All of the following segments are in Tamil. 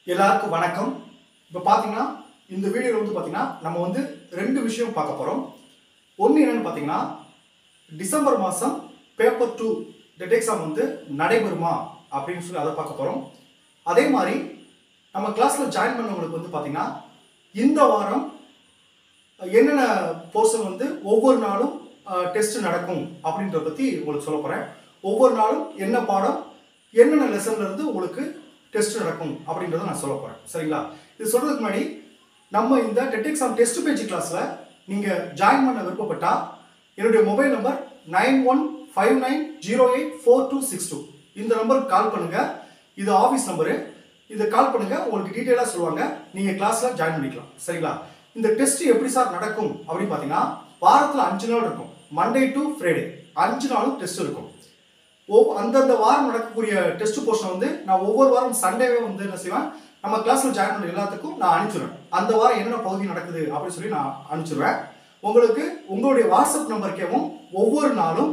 எல்லாருக்கும் வணக்கம் இப்போ பார்த்தீங்கன்னா இந்த வீடியோவில் வந்து பார்த்தீங்கன்னா நம்ம வந்து ரெண்டு விஷயம் பார்க்க போகிறோம் ஒன்று என்னன்னு பார்த்தீங்கன்னா டிசம்பர் மாதம் பேப்பர் டூ டெட் எக்ஸாம் வந்து நடைபெறுமா அப்படின்னு சொல்லி அதை பார்க்க போகிறோம் அதே மாதிரி நம்ம கிளாஸில் ஜாயின் பண்ணவங்களுக்கு வந்து பார்த்தீங்கன்னா இந்த வாரம் என்னென்ன போர்ஷன் வந்து ஒவ்வொரு நாளும் டெஸ்ட் நடக்கும் அப்படின்றத பற்றி உங்களுக்கு சொல்ல போகிறேன் ஒவ்வொரு நாளும் என்ன பாடம் என்னென்ன லெசன்ல இருந்து உங்களுக்கு டெஸ்ட் நடக்கும் அப்படின்றத நான் சொல்ல போகிறேன் சரிங்களா இது சொல்கிறதுக்கு முன்னாடி நம்ம இந்த டெட் எக்ஸாம் டெஸ்ட் பேஜ் கிளாஸில் நீங்கள் ஜாயின் பண்ண விருப்பப்பட்டா என்னுடைய mobile number nine one five nine zero eight four two six two இந்த நம்பருக்கு கால் பண்ணுங்கள் இது ஆஃபீஸ் நம்பரு இதை கால் பண்ணுங்க உங்களுக்கு டீட்டெயிலாக சொல்லுவாங்க நீங்கள் கிளாஸில் ஜாயின் பண்ணிக்கலாம் சரிங்களா இந்த டெஸ்ட் எப்படி சார் நடக்கும் அப்படின்னு பார்த்தீங்கன்னா வாரத்தில் அஞ்சு நாள் இருக்கும் மண்டே டு ஃப்ரைடே அஞ்சு நாளும் டெஸ்ட் இருக்கும் ஒவ் அந்தந்த வாரம் நடக்கக்கூடிய டெஸ்ட் போர்ஷன் வந்து நான் ஒவ்வொரு வாரம் சண்டேவே வந்து என்ன செய்வேன் நம்ம கிளாஸில் ஜாயின் பண்ண எல்லாத்துக்கும் நான் அனுப்பிச்சிடுவேன் அந்த வாரம் என்னென்ன பகுதி நடக்குது அப்படின்னு சொல்லி நான் அனுப்பிச்சிடுவேன் உங்களுக்கு உங்களுடைய வாட்ஸ்அப் நம்பருக்கேவும் ஒவ்வொரு நாளும்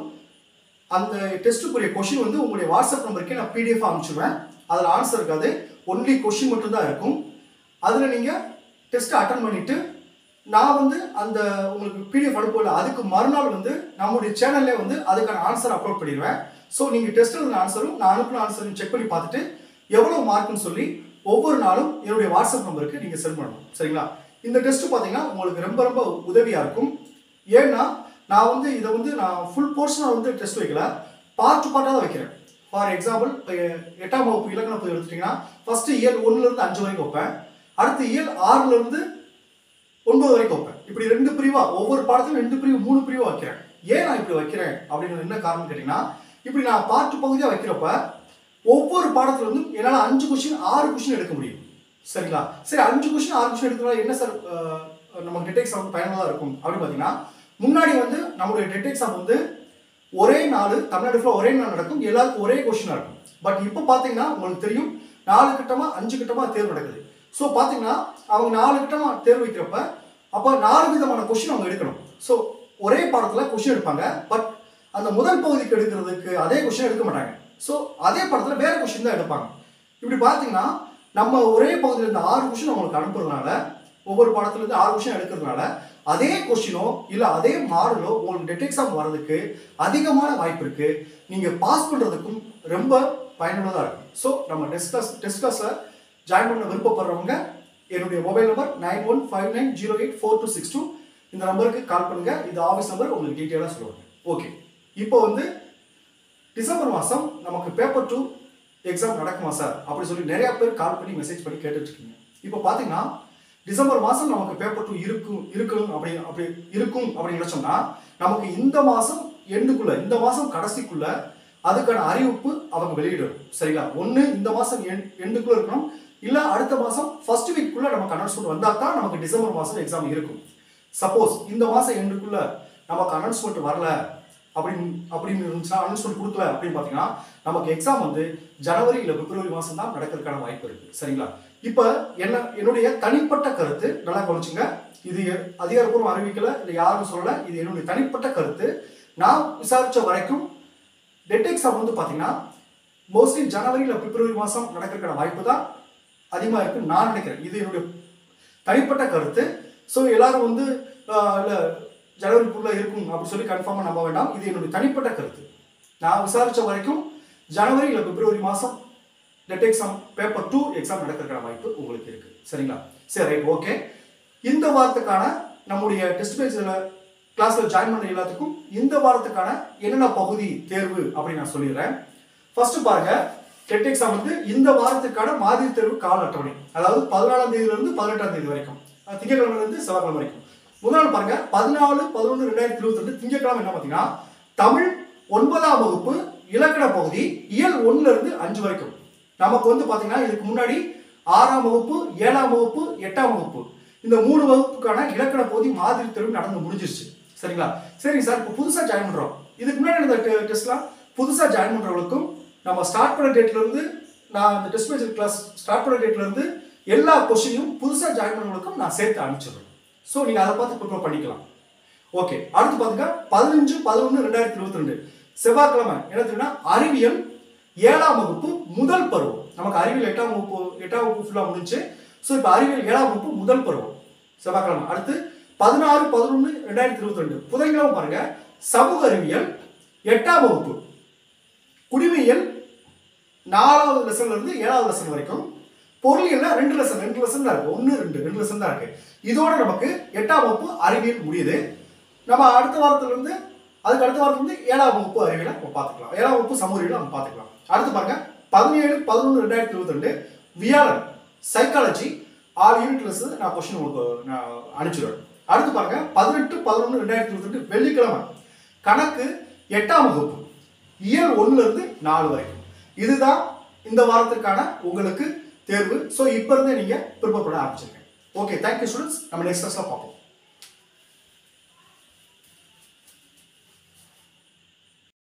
அந்த டெஸ்ட்டுக்குரிய கொஷின் வந்து உங்களுடைய வாட்ஸ்அப் நம்பருக்கே நான் பிடிஎஃப் அனுப்பிச்சிடுவேன் அதில் ஆன்சர் இருக்காது ஒன்லி கொஷின் மட்டும்தான் இருக்கும் அதில் நீங்கள் டெஸ்ட்டை அட்டன் பண்ணிவிட்டு நான் வந்து அந்த உங்களுக்கு பிடிஎஃப் அனுப்பல அதுக்கு மறுநாள் வந்து நம்மளுடைய சேனல்லே வந்து அதுக்கான ஆன்சர் அப்லோட் பண்ணிடுவேன் ஸோ நீங்கள் டெஸ்ட் எழுதின ஆன்சரும் நான் அனுப்பின ஆன்சரும் செக் பண்ணி பார்த்துட்டு எவ்வளோ மார்க்குன்னு சொல்லி ஒவ்வொரு நாளும் என்னுடைய வாட்ஸ்அப் நம்பருக்கு நீங்கள் சென்ட் பண்ணணும் சரிங்களா இந்த டெஸ்ட் பார்த்தீங்கன்னா உங்களுக்கு ரொம்ப ரொம்ப உதவியாக இருக்கும் ஏன்னா நான் வந்து இதை வந்து நான் ஃபுல் போர்ஷனாக வந்து டெஸ்ட் வைக்கல பார்ட் பார்ட்டாக தான் வைக்கிறேன் ஃபார் எக்ஸாம்பிள் இப்போ எட்டாம் வகுப்பு இலக்கண பதிவு எடுத்துட்டிங்கன்னா ஃபஸ்ட்டு இயல் ஒன்றுலேருந்து அஞ்சு வரைக்கும் வைப்பேன் அடுத்து இயல் ஆறுலேருந்து ஒன்பது வரைக்கும் வைப்பேன் இப்படி ரெண்டு பிரிவா ஒவ்வொரு பாடத்திலும் ரெண்டு பிரிவு மூணு பிரிவா வைக்கிறேன் ஏன் நான் இப்படி வைக்கிறேன் அப்படின்னு என்ன காரணம் கேட்டிங்கன்னா இப்படி நான் பார்ட் பகுதியாக வைக்கிறப்ப ஒவ்வொரு பாடத்துல இருந்தும் என்னால் அஞ்சு கொஸ்டின் ஆறு கொஸ்டின் எடுக்க முடியும் சரிங்களா சரி அஞ்சு கொஸ்டின் ஆறு கொஸ்டின் எடுக்கிறதால என்ன சார் அஹ், நமக்கு டெட் எக்ஸாம் பயனுள்ளதாக இருக்கும் அப்படின்னு பார்த்தீங்கன்னா முன்னாடி வந்து நம்மளுடைய டெட் எக்ஸாம் வந்து ஒரே நாள் தமிழ்நாடு ஃபுல்லாக ஒரே நாள் நடக்கும் எல்லாருக்கும் ஒரே கொஸ்டினாக இருக்கும் பட் இப்போ பார்த்தீங்கன்னா உங்களுக்கு தெரியும் நாலு கட்டமாக அஞ்சு கட்டமாக தேர்வு நடக்குது ஸோ பார்த்தீங்கன்னா அவங்க நாலு கட்டமாக தேர்வு வைக்கிறப்ப அப்போ நாலு விதமான கொஸ்டின் அவங்க எடுக்கணும் ஸோ ஒரே பாடத்தில் கொஸ்டின் எடுப்பாங்க பட் அந்த முதல் பகுதிக்கு எடுக்கிறதுக்கு அதே கொஸ்டின் எடுக்க மாட்டாங்க ஸோ அதே பாடத்தில் வேற கொஸ்டின் தான் எடுப்பாங்க இப்படி பார்த்தீங்கன்னா நம்ம ஒரே பகுதியில் இருந்த ஆறு கொஸ்டின் அவங்களுக்கு அனுப்புறதுனால ஒவ்வொரு பாடத்துல இருந்து ஆறு கொஸ்டின் எடுக்கிறதுனால அதே கொஸ்டினோ இல்லை அதே மாடலோ உங்களுக்கு டெட் எக்ஸாம் வர்றதுக்கு அதிகமான வாய்ப்பு இருக்கு நீங்கள் பாஸ் பண்ணுறதுக்கும் ரொம்ப பயனுள்ளதாக இருக்கும் ஸோ நம்ம டெஸ்ட் கிளாஸ் டெஸ்ட் கிளாஸில் ஜாயின் பண்ண விருப்பப்படுறவங்க என்னுடைய mobile number nine one five nine zero eight four two six two இந்த நம்பருக்கு கால் பண்ணுங்க இது ஆஃபீஸ் நம்பர் உங்களுக்கு டீட்டெயிலாக சொல்லுவாங்க ஓகே இப்போ வந்து டிசம்பர் மாதம் நமக்கு பேப்பர் டூ எக்ஸாம் நடக்குமா சார் அப்படி சொல்லி நிறைய பேர் கால் பண்ணி மெசேஜ் பண்ணி கேட்டுட்டு இருக்கீங்க இப்போ பார்த்தீங்கன்னா டிசம்பர் மாதம் நமக்கு பேப்பர் டூ இருக்கும் இருக்கணும் அப்படி அப்படி இருக்கும் அப்படின்னு நினைச்சோம்னா நமக்கு இந்த மாதம் எண்டுக்குள்ள இந்த மாதம் கடைசிக்குள்ள அதுக்கான அறிவிப்பு அவங்க வெளியிடணும் சரிங்களா ஒன்று இந்த மாதம் எண் எண்டுக்குள்ள இருக்கணும் இல்லை அடுத்த மாதம் ஃபர்ஸ்ட் வீக்குள்ள நமக்கு அனௌன்ஸ்மெண்ட் வந்தால் தான் நமக்கு டிசம்பர் மாதம் எக்ஸாம் இருக்கும் சப்போஸ் இந்த மாதம் எண்டுக்குள்ள நமக்கு அனௌன்ஸ்மெண்ட் வரல அப்படின்னு அப்படின்னு இருந்துச்சுன்னா அனௌன்ஸ்மெண்ட் கொடுக்கல அப்படின்னு பார்த்தீங்கன்னா நமக்கு எக்ஸாம் வந்து ஜனவரி இல்லை பிப்ரவரி மாதம் தான் நடக்கிறதுக்கான வாய்ப்பு இருக்கு சரிங்களா இப்போ என்ன என்னுடைய தனிப்பட்ட கருத்து நல்லா கவனிச்சுங்க இது அதிகாரப்பூர்வம் அறிவிக்கல இல்லை யாரும் சொல்லலை இது என்னுடைய தனிப்பட்ட கருத்து நான் விசாரிச்ச வரைக்கும் டெட் எக்ஸாம் வந்து பார்த்தீங்கன்னா மோஸ்ட்லி ஜனவரி இல்லை பிப்ரவரி மாதம் நடக்கிறதுக்கான வாய்ப்பு தான் அதிகமாக இருக்குன்னு நான் நினைக்கிறேன் இது என்னுடைய தனிப்பட்ட கருத்து ஸோ எல்லாரும் வந்து இல்லை ஜனவரிக்குள்ளே இருக்கும் அப்படின்னு சொல்லி கன்ஃபார்மாக நம்ப வேண்டாம் இது என்னுடைய தனிப்பட்ட கருத்து நான் விசாரித்த வரைக்கும் ஜனவரி இல்லை பிப்ரவரி மாதம் TET exam paper two exam நடக்கிறதுக்கான வாய்ப்பு உங்களுக்கு இருக்குது சரிங்களா சரி ரைட் ஓகே இந்த வாரத்துக்கான நம்முடைய டெஸ்ட் பேஜில் கிளாஸில் ஜாயின் பண்ண எல்லாத்துக்கும் இந்த வாரத்துக்கான என்னென்ன பகுதி தேர்வு அப்படின்னு நான் சொல்லிடுறேன் ஃபர்ஸ்ட் பாருங்க டெட் எக்ஸாம் வந்து இந்த வாரத்துக்கான மாதிரி தேர்வு கால அட்டவணை அதாவது பதினாலாம் தேதியிலிருந்து பதினெட்டாம் தேதி வரைக்கும் அஹ் திங்கட்கிழமையிலிருந்து செவ்வாய்க்கிழமை வரைக்கும் முதல் நாள் பாருங்க பதினாலு பதினொன்று ரெண்டாயிரத்தி இருபத்தி ரெண்டு திங்கட்கிழமை என்ன பார்த்தீங்கன்னா தமிழ் ஒன்பதாம் வகுப்பு இலக்கண பகுதி இயல் ஒண்ணுல இருந்து அஞ்சு வரைக்கும் நமக்கு வந்து பார்த்தீங்கன்னா இதுக்கு முன்னாடி ஆறாம் வகுப்பு ஏழாம் வகுப்பு எட்டாம் வகுப்பு இந்த மூணு வகுப்புக்கான இலக்கண பகுதி மாதிரி தேர்வு நடந்து முடிஞ்சிருச்சு சரிங்களா சரிங்க சார் இப்போ புதுசாக ஜாயின் பண்ணுறோம் இதுக்கு முன்னாடி இந்த டெஸ்ட்லாம் புதுசாக ஜாயின் பண்ணுறவங்களுக்கும் நம்ம ஸ்டார்ட் பண்ண டேட்ல இருந்து நான் இந்த டெஸ்ட் மேஜர் கிளாஸ் ஸ்டார்ட் பண்ண டேட்ல இருந்து எல்லா கொஸ்டினையும் புதுசாக ஜாயின் பண்ணுறவங்களுக்கும் நான் சேர்த்து அனுப்பிச்சிடுறேன் ஸோ நீங்கள் அதை பார்த்து ப்ரிப்பேர் பண்ணிக்கலாம் ஓகே அடுத்து பாத்துங்க பதினஞ்சு பதினொன்று ரெண்டாயிரத்தி இருபத்தி ரெண்டு செவ்வாய்க்கிழமை என்ன தெரியும்னா அறிவியல் ஏழாம் வகுப்பு முதல் பருவம் நமக்கு அறிவியல் எட்டாம் வகுப்பு எட்டாம் வகுப்பு ஃபுல்லாக முடிஞ்சு ஸோ இப்போ அறிவியல் ஏழாம் வகுப்பு முதல் பருவம் செவ்வாய்க்கிழமை அடுத்து பதினாறு பதினொன்று ரெண்டாயிரத்தி இருபத்தி ரெண்டு புதன்கிழமை பாருங்க சமூக அறிவியல் எட்டாம் வகுப்பு குடிமையியல் நாலாவது லெசன்ல இருந்து ஏழாவது லெசன் வரைக்கும் பொருளியல்ல ரெண்டு லெசன் ரெண்டு லெசன் தான் இருக்கு ஒன்று ரெண்டு ரெண்டு லெசன் தான் இருக்கு இதோட நமக்கு எட்டாம் வகுப்பு அறிவியல் முடியுது நம்ம அடுத்த வாரத்துல இருந்து அதுக்கு அடுத்த வாரத்துல இருந்து ஏழாம் வகுப்பு அறிவியலை நம்ம பார்த்துக்கலாம் ஏழாம் வகுப்பு சமூக அறிவியலை நம்ம பார்த்துக்கலாம் அடுத்து பாருங்க பதினேழு பதினொன்று ரெண்டாயிரத்தி இருபத்தி ரெண்டு வியாழன் சைக்காலஜி ஆறு யூனிட்ல இருந்து நான் கொஸ்டின் உங்களுக்கு நான் அனுப்பிச்சிடுவேன் அடுத்து பாருங்க பதினெட்டு பதினொன்று ரெண்டாயிரத்தி இருபத்தி ரெண்டு வெள்ளிக்கிழமை கணக்கு எட்டாம் வகுப்பு இயல் ஒண்ணுல இருந்து நாலு வரைக்கும் இதுதான் இந்த வாரத்திற்கான உங்களுக்கு தேர்வு ஸோ இப்போ இருந்தே நீங்க ப்ரிப்பேர் பண்ண ஆரம்பிச்சிருங்க ஓகே தேங்க்யூ ஸ்டூடெண்ட்ஸ் நம்ம நெக்ஸ்ட் கிளாஸ்ல பார்ப்போம்